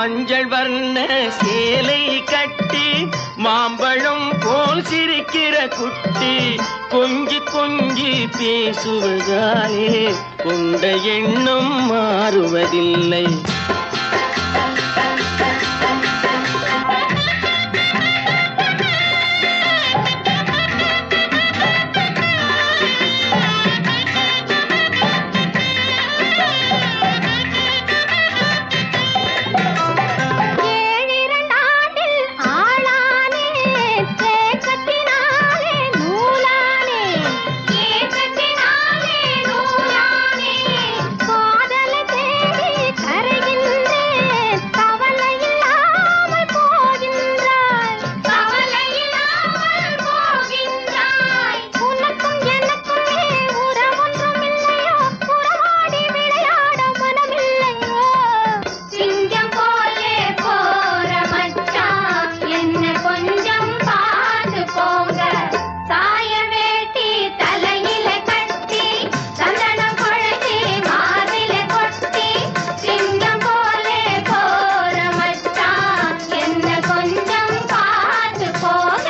மஞ்சள் வர்ண சேலை கட்டி மாம்பழம் போல் சிரிக்கிற குட்டி கொஞ்சி கொஞ்சி பேசுவதாலே கொண்ட எண்ணம் மாறுவதில்லை ஏழிரண்டாண்டில் ஆளானே தேக்கத்தினாலே நூலானே தேக்கத்தினாலே நூலானே காதலை தேடி கரைகின்றேன் கவலை இல்லாமல் போகின்றாய் கவலை இல்லாமல் போகின்றாய் உனக்கும் எனக்குமே உறவொன்றும் இல்லையோ உறவாடி விளையாட மனமில்லையோ சிங்கம் போலே போற மச்சான் என்ன கொஞ்சம் பார்த்து போங்க சாய வேட்டி தலையில கட்டி சந்தனம் கொழுத்தி மாதில கொட்டி சிங்கம் போலே போற மச்சான் என்ன கொஞ்சம் பார்த்து போங்க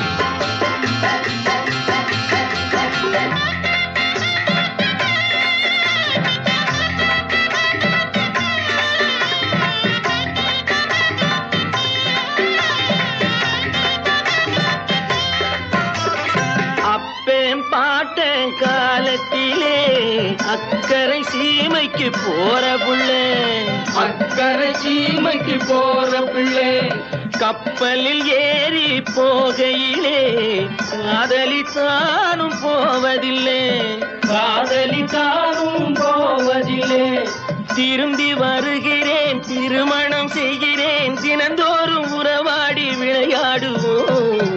அப்பேன் பாட்டன் காலத்திலே அக்கறை சீமைக்கு போற புள்ளே அக்கறை சீமைக்கு போற பிள்ளை கப்பலில் ஏறி போகையிலே காதலி தானும் போவதில்லை காதலி தானும் போவதில்லை திரும்பி வருகிறேன் திருமணம் செய்கிறேன் தினந்தோறும் உறவாடி விளையாடுவோம்